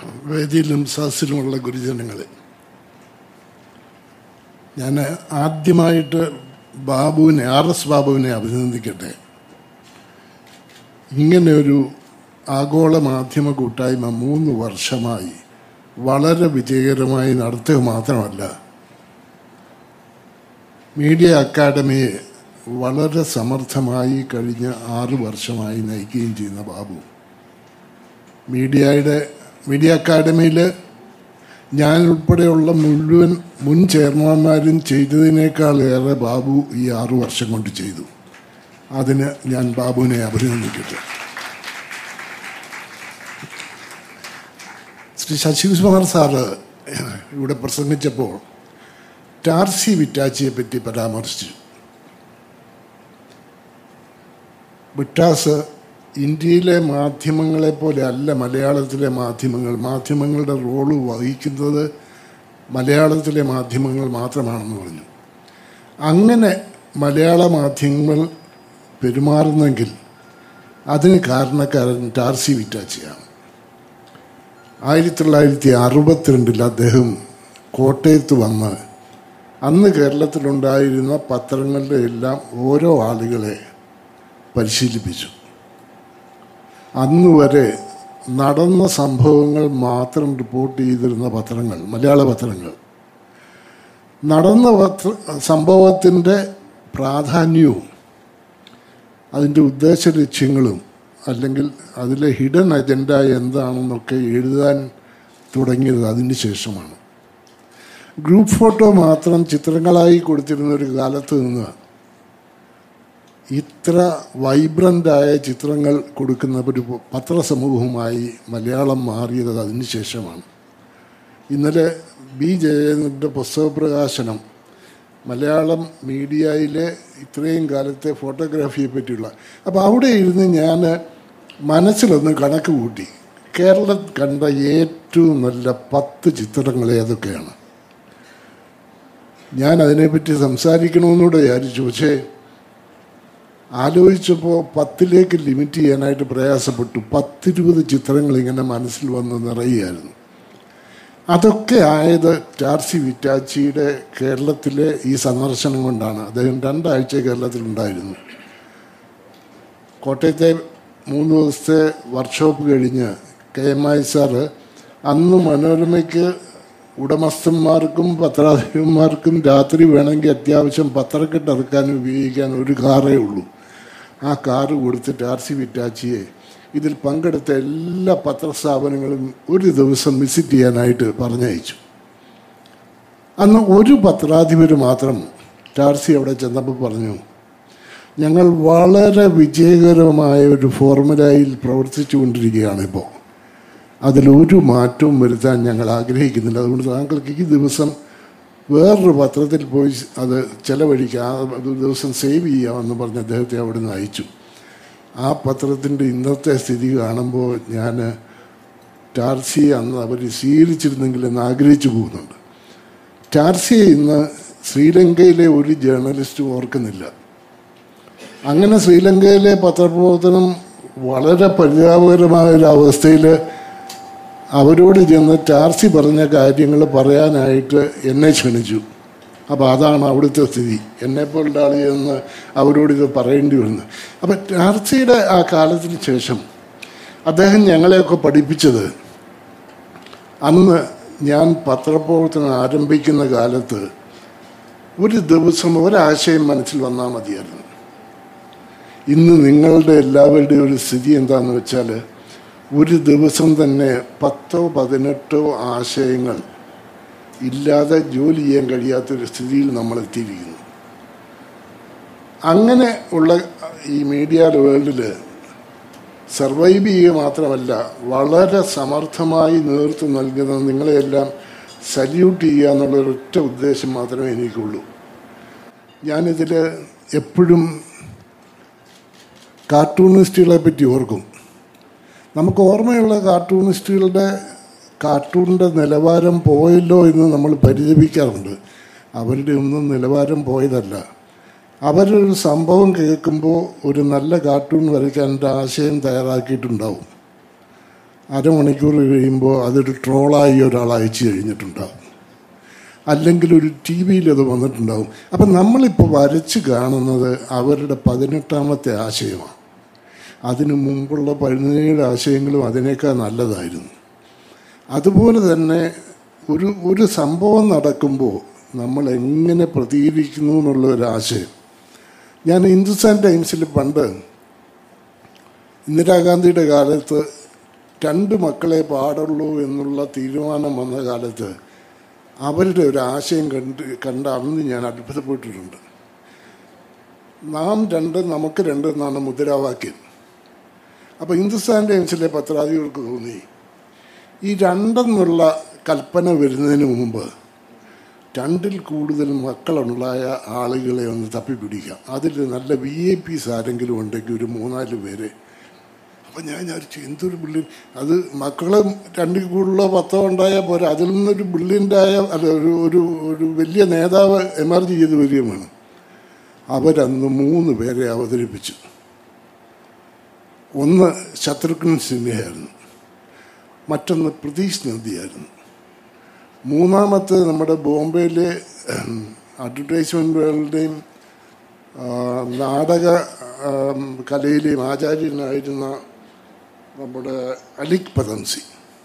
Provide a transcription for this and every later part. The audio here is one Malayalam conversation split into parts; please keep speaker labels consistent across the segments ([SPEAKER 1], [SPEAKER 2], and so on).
[SPEAKER 1] വേദിയിലും സദസ്സിലുമുള്ള ഗുരുജനങ്ങളെ ഞാൻ ആദ്യമായിട്ട് ബാബുവിനെ ആർ എസ് ബാബുവിനെ അഭിനന്ദിക്കട്ടെ ഇങ്ങനെ ഒരു ആഗോള മാധ്യമ കൂട്ടായ്മ മൂന്ന് വർഷമായി വളരെ വിജയകരമായി നടത്തുക മാത്രമല്ല മീഡിയ അക്കാഡമിയെ വളരെ സമർത്ഥമായി കഴിഞ്ഞ ആറ് വർഷമായി നയിക്കുകയും ചെയ്യുന്ന ബാബു മീഡിയയുടെ മീഡിയ അക്കാഡമിയിൽ ഞാൻ ഉൾപ്പെടെയുള്ള മുഴുവൻ മുൻ ചെയർമാന്മാരും ചെയ്തതിനേക്കാൾ ഏറെ ബാബു ഈ ആറു വർഷം കൊണ്ട് ചെയ്തു അതിന് ഞാൻ ബാബുവിനെ അഭിനന്ദിക്കട്ടെ ശ്രീ ശശികുമാർ സാറ് ഇവിടെ പ്രസംഗിച്ചപ്പോൾ ടാർസി വിറ്റാച്ചിയെ പറ്റി പരാമർശിച്ചു വിട്ടാസ് ഇന്ത്യയിലെ മാധ്യമങ്ങളെ പോലെ അല്ല മലയാളത്തിലെ മാധ്യമങ്ങൾ മാധ്യമങ്ങളുടെ റോള് വഹിക്കുന്നത് മലയാളത്തിലെ മാധ്യമങ്ങൾ മാത്രമാണെന്ന് പറഞ്ഞു അങ്ങനെ മലയാള മാധ്യമങ്ങൾ പെരുമാറുന്നെങ്കിൽ അതിന് കാരണക്കാരൻ ടാർസി വിറ്റാച്ചിയാണ് ആയിരത്തി തൊള്ളായിരത്തി അറുപത്തിരണ്ടിൽ അദ്ദേഹം കോട്ടയത്ത് വന്ന് അന്ന് കേരളത്തിലുണ്ടായിരുന്ന പത്രങ്ങളുടെ എല്ലാം ഓരോ ആളുകളെ പരിശീലിപ്പിച്ചു അന്ന് വരെ നടന്ന സംഭവങ്ങൾ മാത്രം റിപ്പോർട്ട് ചെയ്തിരുന്ന പത്രങ്ങൾ മലയാള പത്രങ്ങൾ നടന്ന പത്ര സംഭവത്തിൻ്റെ പ്രാധാന്യവും അതിൻ്റെ ഉദ്ദേശ ലക്ഷ്യങ്ങളും അല്ലെങ്കിൽ അതിലെ ഹിഡൻ അജണ്ട എന്താണെന്നൊക്കെ എഴുതാൻ തുടങ്ങിയത് അതിന് ശേഷമാണ് ഗ്രൂപ്പ് ഫോട്ടോ മാത്രം ചിത്രങ്ങളായി കൊടുത്തിരുന്ന ഒരു കാലത്ത് നിന്ന് ഇത്ര വൈബ്രൻ്റായ ചിത്രങ്ങൾ കൊടുക്കുന്ന ഒരു പത്രസമൂഹമായി മലയാളം മാറിയത് അതിന് ശേഷമാണ് ഇന്നലെ ബി ജയചന്ദ്രൻ്റെ പുസ്തക പ്രകാശനം മലയാളം മീഡിയയിലെ ഇത്രയും കാലത്തെ ഫോട്ടോഗ്രാഫിയെ പറ്റിയുള്ള അപ്പോൾ അവിടെ ഇരുന്ന് ഞാൻ മനസ്സിലൊന്ന് കണക്ക് കൂട്ടി കേരളം കണ്ട ഏറ്റവും നല്ല പത്ത് ചിത്രങ്ങൾ ഏതൊക്കെയാണ് ഞാൻ അതിനെപ്പറ്റി സംസാരിക്കണമെന്നൂടെ വിചാരിച്ചു പക്ഷേ ആലോചിച്ചപ്പോൾ പത്തിലേക്ക് ലിമിറ്റ് ചെയ്യാനായിട്ട് പ്രയാസപ്പെട്ടു പത്തിരുപത് ചിത്രങ്ങൾ ഇങ്ങനെ മനസ്സിൽ വന്ന് നിറയുകയായിരുന്നു അതൊക്കെ ആയത് ടാർസി വിറ്റാച്ചിയുടെ കേരളത്തിലെ ഈ സന്ദർശനം കൊണ്ടാണ് അദ്ദേഹം രണ്ടാഴ്ച കേരളത്തിലുണ്ടായിരുന്നു കോട്ടയത്തെ മൂന്ന് ദിവസത്തെ വർക്ക്ഷോപ്പ് കഴിഞ്ഞ് കെ എം ഐ സാറ് അന്ന് മനോരമയ്ക്ക് ഉടമസ്ഥന്മാർക്കും പത്രാധിപന്മാർക്കും രാത്രി വേണമെങ്കിൽ അത്യാവശ്യം പത്രക്കെട്ട് ഇറക്കാൻ ഉപയോഗിക്കാൻ ഒരു കാറേ ഉള്ളൂ ആ കാറ് കൊടുത്തിട്ട് ആർ സി വിറ്റാച്ചിയെ ഇതിൽ പങ്കെടുത്ത എല്ലാ പത്രസ്ഥാപനങ്ങളും ഒരു ദിവസം വിസിറ്റ് ചെയ്യാനായിട്ട് പറഞ്ഞയച്ചു അന്ന് ഒരു പത്രാധിപർ മാത്രം ടാർസി അവിടെ ചെന്നപ്പോൾ പറഞ്ഞു ഞങ്ങൾ വളരെ വിജയകരമായ ഒരു ഫോർമുലയിൽ പ്രവർത്തിച്ചു കൊണ്ടിരിക്കുകയാണ് ഇപ്പോൾ അതിലൊരു മാറ്റവും വരുത്താൻ ഞങ്ങൾ ആഗ്രഹിക്കുന്നില്ല അതുകൊണ്ട് താങ്കൾക്ക് ഈ ദിവസം വേറൊരു പത്രത്തിൽ പോയി അത് ചെലവഴിക്കുക ആ ഒരു ദിവസം സേവ് ചെയ്യാമെന്ന് പറഞ്ഞ് അദ്ദേഹത്തെ അവിടെ നിന്ന് അയച്ചു ആ പത്രത്തിൻ്റെ ഇന്നത്തെ സ്ഥിതി കാണുമ്പോൾ ഞാൻ ടാർസി അന്ന് അവർ സ്വീകരിച്ചിരുന്നെങ്കിൽ എന്ന് ആഗ്രഹിച്ചു പോകുന്നുണ്ട് ടാർസിയെ ഇന്ന് ശ്രീലങ്കയിലെ ഒരു ജേർണലിസ്റ്റും ഓർക്കുന്നില്ല അങ്ങനെ ശ്രീലങ്കയിലെ പത്രപ്രവർത്തനം വളരെ പരിതാപകരമായ ഒരു അവസ്ഥയിൽ അവരോട് ചെന്ന് ടാർസി പറഞ്ഞ കാര്യങ്ങൾ പറയാനായിട്ട് എന്നെ ക്ഷണിച്ചു അപ്പോൾ അതാണ് അവിടുത്തെ സ്ഥിതി എന്നെപ്പോലുള്ള ആൾ ചെന്ന് അവരോട് ഇത് പറയേണ്ടി വരുന്നു അപ്പം ടാർസിയുടെ ആ കാലത്തിന് ശേഷം അദ്ദേഹം ഞങ്ങളെയൊക്കെ പഠിപ്പിച്ചത് അന്ന് ഞാൻ പത്രപ്രവർത്തനം ആരംഭിക്കുന്ന കാലത്ത് ഒരു ദിവസം ഒരാശയം മനസ്സിൽ വന്നാൽ മതിയായിരുന്നു ഇന്ന് നിങ്ങളുടെ എല്ലാവരുടെയും ഒരു സ്ഥിതി എന്താണെന്ന് വെച്ചാൽ ഒരു ദിവസം തന്നെ പത്തോ പതിനെട്ടോ ആശയങ്ങൾ ഇല്ലാതെ ജോലി ചെയ്യാൻ കഴിയാത്തൊരു സ്ഥിതിയിൽ നമ്മൾ എത്തിയിരിക്കുന്നു അങ്ങനെ ഉള്ള ഈ മീഡിയ വേൾഡിൽ സർവൈവ് ചെയ്യുക മാത്രമല്ല വളരെ സമർത്ഥമായി നേതൃത്വം നൽകുന്ന നിങ്ങളെയെല്ലാം സല്യൂട്ട് ചെയ്യുക എന്നുള്ള ഒരൊറ്റ ഉദ്ദേശം മാത്രമേ എനിക്കുള്ളൂ ഞാനിതിൽ എപ്പോഴും കാർട്ടൂണിസ്റ്റുകളെ പറ്റി ഓർക്കും നമുക്ക് ഓർമ്മയുള്ള കാർട്ടൂണിസ്റ്റുകളുടെ കാർട്ടൂണിൻ്റെ നിലവാരം പോയല്ലോ എന്ന് നമ്മൾ പരിതപിക്കാറുണ്ട് അവരുടെ ഒന്നും നിലവാരം പോയതല്ല അവരൊരു സംഭവം കേൾക്കുമ്പോൾ ഒരു നല്ല കാർട്ടൂൺ വരയ്ക്കാൻ ഒരു ആശയം തയ്യാറാക്കിയിട്ടുണ്ടാവും അരമണിക്കൂർ കഴിയുമ്പോൾ അതൊരു ട്രോളായി ഒരാൾ അയച്ചു കഴിഞ്ഞിട്ടുണ്ടാവും അല്ലെങ്കിൽ ഒരു ടി വിയിൽ അത് വന്നിട്ടുണ്ടാവും അപ്പം നമ്മളിപ്പോൾ വരച്ച് കാണുന്നത് അവരുടെ പതിനെട്ടാമത്തെ ആശയമാണ് അതിനു മുമ്പുള്ള പതിനേഴ് ആശയങ്ങളും അതിനേക്കാൾ നല്ലതായിരുന്നു അതുപോലെ തന്നെ ഒരു ഒരു സംഭവം നടക്കുമ്പോൾ നമ്മൾ എങ്ങനെ പ്രതികരിക്കുന്നു എന്നുള്ള ഒരു ആശയം ഞാൻ ഹിന്ദുസ്ഥാൻ ടൈംസിൽ പണ്ട് ഇന്ദിരാഗാന്ധിയുടെ കാലത്ത് രണ്ട് മക്കളെ പാടുള്ളൂ എന്നുള്ള തീരുമാനം വന്ന കാലത്ത് അവരുടെ ഒരു ആശയം കണ്ട് കണ്ട അന്ന് ഞാൻ അത്ഭുതപ്പെട്ടിട്ടുണ്ട് നാം രണ്ട് നമുക്ക് രണ്ട് എന്നാണ് മുദ്രാവാക്യം അപ്പോൾ ഹിന്ദുസ്ഥാൻ ടൈംസിലെ പത്രാധിപർക്ക് തോന്നി ഈ രണ്ടെന്നുള്ള കൽപ്പന വരുന്നതിന് മുമ്പ് രണ്ടിൽ കൂടുതൽ മക്കളുണ്ടായ ആളുകളെ ഒന്ന് തപ്പിപ്പിടിക്കാം അതിൽ നല്ല വി ഐ പീസ് ആരെങ്കിലും ഉണ്ടെങ്കിൽ ഒരു മൂന്നാല് പേരെ അപ്പം ഞാൻ വിചാരിച്ചു എന്തൊരു ബില്യൻ അത് മക്കള് രണ്ടിൽ കൂടുതലോ പത്തോ ഉണ്ടായാൽ പോരാ അതിൽ നിന്നൊരു ബ്രില്യൻ്റായ അല്ല ഒരു ഒരു ഒരു വലിയ നേതാവ് എമർജ് ചെയ്ത് വരികയുമാണ് അവരന്ന് മൂന്ന് പേരെ അവതരിപ്പിച്ചു ഒന്ന് ശത്രുഘ്നൻ സിൻഹയായിരുന്നു മറ്റൊന്ന് പ്രതീഷ് നദിയായിരുന്നു മൂന്നാമത്തെ നമ്മുടെ ബോംബെയിലെ അഡ്വർടൈസ്മെൻറ്റ് വേൾഡിൻ്റെയും നാടക കലയിലെയും ആചാര്യനായിരുന്ന നമ്മുടെ അലിക് പതൻസി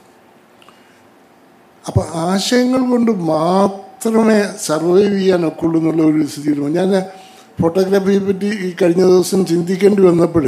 [SPEAKER 1] അപ്പം ആശയങ്ങൾ കൊണ്ട് മാത്രമേ സർവൈവ് ചെയ്യാനൊക്കുള്ളൂ എന്നുള്ള ഒരു സ്ഥിതിയിൽ ഞാൻ ഫോട്ടോഗ്രാഫിയെ പറ്റി ഈ കഴിഞ്ഞ ദിവസം ചിന്തിക്കേണ്ടി വന്നപ്പോൾ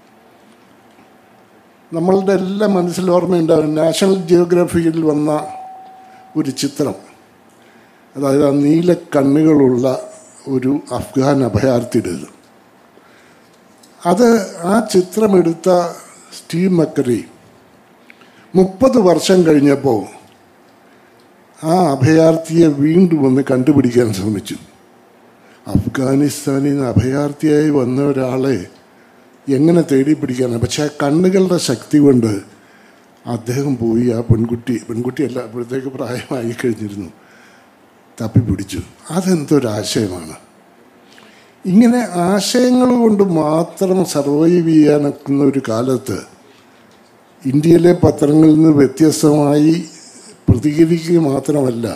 [SPEAKER 1] നമ്മളുടെ എല്ലാം മനസ്സിൽ ഓർമ്മയുണ്ടാവും നാഷണൽ ജിയോഗ്രാഫിയിൽ വന്ന ഒരു ചിത്രം അതായത് ആ നീല കണ്ണുകളുള്ള ഒരു അഫ്ഗാൻ അഭയാർത്ഥിയുടേത് അത് ആ ചിത്രമെടുത്ത സ്റ്റീവ് മക്കറി മുപ്പത് വർഷം കഴിഞ്ഞപ്പോൾ ആ അഭയാർത്ഥിയെ വീണ്ടും ഒന്ന് കണ്ടുപിടിക്കാൻ ശ്രമിച്ചു അഫ്ഗാനിസ്ഥാനിൽ നിന്ന് അഭയാർത്ഥിയായി വന്ന ഒരാളെ എങ്ങനെ തേടി പിടിക്കാനാണ് പക്ഷെ ആ കണ്ണുകളുടെ ശക്തി കൊണ്ട് അദ്ദേഹം പോയി ആ പെൺകുട്ടി പെൺകുട്ടിയല്ല അപ്പോഴത്തേക്ക് പ്രായമായി കഴിഞ്ഞിരുന്നു തപ്പിപ്പിടിച്ചു അതെന്തൊരാശയമാണ് ഇങ്ങനെ ആശയങ്ങൾ കൊണ്ട് മാത്രം സർവൈവ് ചെയ്യാനൊക്കുന്ന ഒരു കാലത്ത് ഇന്ത്യയിലെ പത്രങ്ങളിൽ നിന്ന് വ്യത്യസ്തമായി പ്രതികരിക്കുക മാത്രമല്ല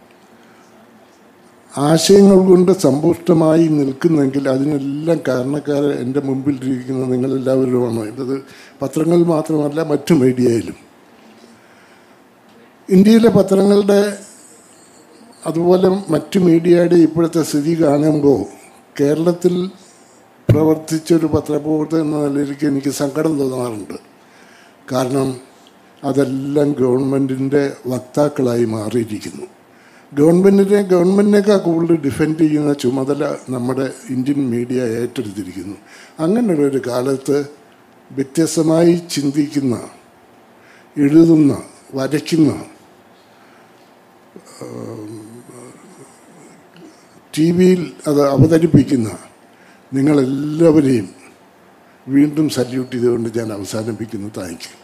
[SPEAKER 1] ആശയങ്ങൾ കൊണ്ട് സമ്പുഷ്ടമായി നിൽക്കുന്നെങ്കിൽ അതിനെല്ലാം കാരണക്കാർ എൻ്റെ മുമ്പിലിരിക്കുന്ന നിങ്ങളെല്ലാവരുമാണ് ഇത് പത്രങ്ങൾ മാത്രമല്ല മറ്റു മീഡിയയിലും ഇന്ത്യയിലെ പത്രങ്ങളുടെ അതുപോലെ മറ്റു മീഡിയയുടെ ഇപ്പോഴത്തെ സ്ഥിതി കാണുമ്പോൾ കേരളത്തിൽ പ്രവർത്തിച്ചൊരു പത്രപ്രവർത്തകൻ എന്ന നിലയിലേക്ക് എനിക്ക് സങ്കടം തോന്നാറുണ്ട് കാരണം അതെല്ലാം ഗവൺമെൻറ്റിൻ്റെ വക്താക്കളായി മാറിയിരിക്കുന്നു ഗവൺമെൻറ്റിനെ ഗവൺമെൻറ്റിനേക്കാൾ കൂടുതൽ ഡിഫെൻഡ് ചെയ്യുന്ന ചുമതല നമ്മുടെ ഇന്ത്യൻ മീഡിയ ഏറ്റെടുത്തിരിക്കുന്നു അങ്ങനെയുള്ളൊരു കാലത്ത് വ്യത്യസ്തമായി ചിന്തിക്കുന്ന എഴുതുന്ന വരയ്ക്കുന്ന ടി വിയിൽ അത് അവതരിപ്പിക്കുന്ന നിങ്ങളെല്ലാവരെയും വീണ്ടും സല്യൂട്ട് ചെയ്തുകൊണ്ട് ഞാൻ അവസാനിപ്പിക്കുന്നു താങ്ക് യു